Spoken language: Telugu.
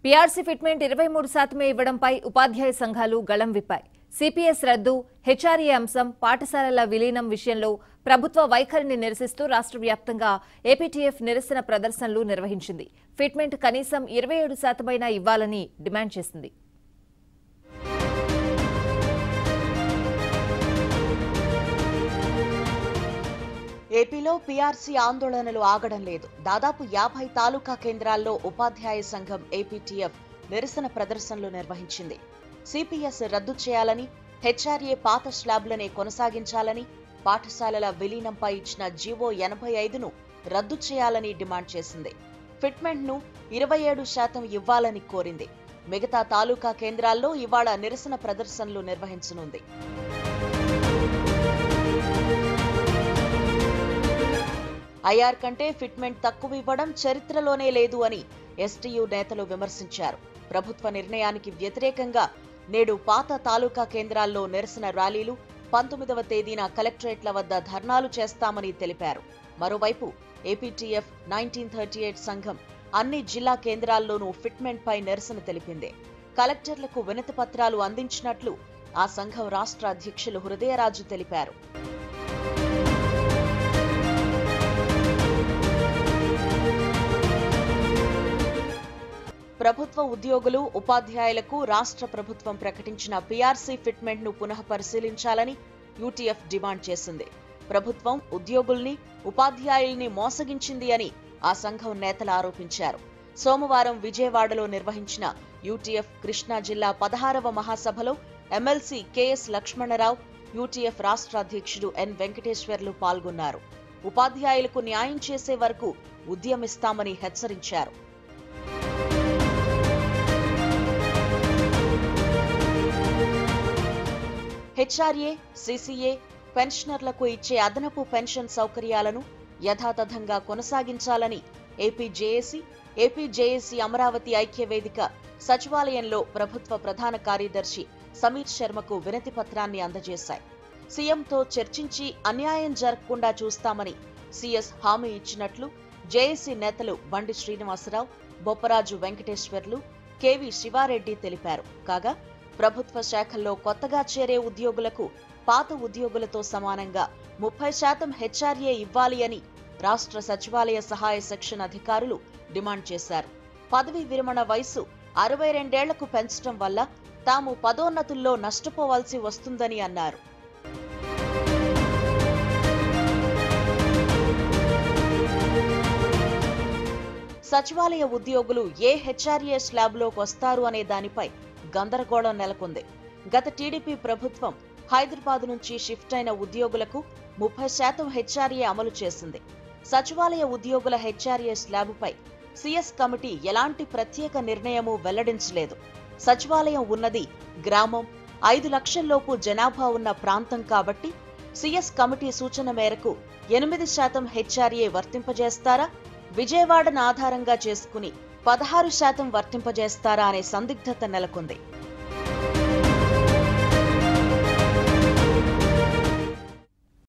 పీఆర్సీ ఫిట్మెంట్ ఇరవై మూడు శాతమే ఇవ్వడంపై ఉపాధ్యాయ సంఘాలు గళం విప్పాయి సిపిఎస్ రద్దు హెచ్ఆర్ఏ అంశం పాఠశాలల విలీనం విషయంలో ప్రభుత్వ వైఖరిని నిరసిస్తూ రాష్ట్ర వ్యాప్తంగా ఏపీటీఎఫ్ నిరసన ప్రదర్శనలు నిర్వహించింది ఫిట్మెంట్ కనీసం ఇరవై ఏడు శాతమైనా ఇవ్వాలని డిమాండ్ చేసింది ఏపీలో పీఆర్సీ ఆందోళనలు ఆగడం లేదు దాదాపు యాభై తాలూకా కేంద్రాల్లో ఉపాధ్యాయ సంఘం ఏపీటీఎఫ్ నిరసన ప్రదర్శనలు నిర్వహించింది సిపిఎస్ రద్దు చేయాలని హెచ్ఆర్ఏ పాత స్లాబ్లనే కొనసాగించాలని పాఠశాలల విలీనంపై ఇచ్చిన జీవో ఎనభై ఐదును రద్దు చేయాలని డిమాండ్ చేసింది ఫిట్మెంట్ ను ఇరవై ఏడు శాతం ఇవ్వాలని కోరింది మిగతా తాలూకా కేంద్రాల్లో ఇవాళ నిరసన ప్రదర్శనలు నిర్వహించనుంది ఐఆర్ కంటే ఫిట్మెంట్ తక్కువ ఇవ్వడం చరిత్రలోనే లేదు అని ఎస్టీయూ నేతలు విమర్శించారు ప్రభుత్వ నిర్ణయానికి వ్యతిరేకంగా నేడు పాత తాలూకా కేంద్రాల్లో నిరసన ర్యాలీలు పంతొమ్మిదవ తేదీన కలెక్టరేట్ల వద్ద ధర్నాలు చేస్తామని తెలిపారు మరోవైపు ఏపీటీఎఫ్ నైన్టీన్ థర్టీ ఎయిట్ సంఘం అన్ని జిల్లా కేంద్రాల్లోనూ ఫిట్మెంట్ పై నిరసన తెలిపింది కలెక్టర్లకు వినతి పత్రాలు అందించినట్లు ఆ సంఘం రాష్ట్ర అధ్యక్షులు హృదయరాజు తెలిపారు ప్రభుత్వ ఉద్యోగులు ఉపాధ్యాయులకు రాష్ట్ర ప్రభుత్వం ప్రకటించిన పీఆర్సీ ఫిట్మెంట్ ను పునః పరిశీలించాలని యూటీఎఫ్ డిమాండ్ చేసింది ప్రభుత్వం ఉద్యోగుల్ని ఉపాధ్యాయుల్ని మోసగించింది అని ఆ సంఘం నేతలు ఆరోపించారు సోమవారం విజయవాడలో నిర్వహించిన యూటీఎఫ్ కృష్ణా జిల్లా పదహారవ మహాసభలో ఎమ్మెల్సీ కెఎస్ లక్ష్మణరావు యూటీఎఫ్ రాష్ట్ర అధ్యక్షుడు ఎన్ వెంకటేశ్వర్లు పాల్గొన్నారు ఉపాధ్యాయులకు న్యాయం చేసే వరకు ఉద్యమిస్తామని హెచ్చరించారు హెచ్ఆర్ఏ సీసీఏ పెన్షనర్లకు ఇచ్చే అదనపు పెన్షన్ సౌకర్యాలను యథాతథంగా కొనసాగించాలని AP JAC AP JAC Amaravati ఐక్య వేదిక సచివాలయంలో ప్రభుత్వ ప్రధాన కార్యదర్శి సమీర్ శర్మకు వినతి పత్రాన్ని అందజేశాయి సీఎంతో చర్చించి అన్యాయం జరగకుండా చూస్తామని సీఎస్ హామీ ఇచ్చినట్లు జేఏసీ నేతలు బండి శ్రీనివాసరావు బొప్పరాజు వెంకటేశ్వర్లు కెవి శివారెడ్డి తెలిపారు కాగా ప్రభుత్వ శాఖల్లో కొత్తగా చేరే ఉద్యోగులకు పాత ఉద్యోగులతో సమానంగా ముప్పై శాతం హెచ్ఆర్ఏ ఇవ్వాలి అని రాష్ట్ర సచివాలయ సహాయ సెక్షన్ అధికారులు డిమాండ్ చేశారు పదవీ విరమణ వయసు అరవై రెండేళ్లకు పెంచడం వల్ల తాము పదోన్నతుల్లో నష్టపోవాల్సి వస్తుందని అన్నారు సచివాలయ ఉద్యోగులు ఏ హెచ్ఆర్ఏ స్లాబ్లోకి వస్తారు అనే దానిపై గందరగోళం నెలకొంది గత టీడీపీ ప్రభుత్వం హైదరాబాద్ నుంచి షిఫ్ట్ అయిన ఉద్యోగులకు ముప్పై శాతం హెచ్ఆర్ఏ అమలు చేసింది సచివాలయ ఉద్యోగుల హెచ్ఆర్ఏ స్లాబుపై సిఎస్ కమిటీ ఎలాంటి ప్రత్యేక నిర్ణయమూ వెల్లడించలేదు సచివాలయం ఉన్నది గ్రామం ఐదు లక్షల్లోపు జనాభా ఉన్న ప్రాంతం కాబట్టి సిఎస్ కమిటీ సూచన మేరకు ఎనిమిది శాతం హెచ్ఆర్ఏ వర్తింపజేస్తారా విజయవాడను ఆధారంగా చేసుకుని పదహారు శాతం వర్తింపజేస్తారా అనే సందిగ్ధత నెలకొంది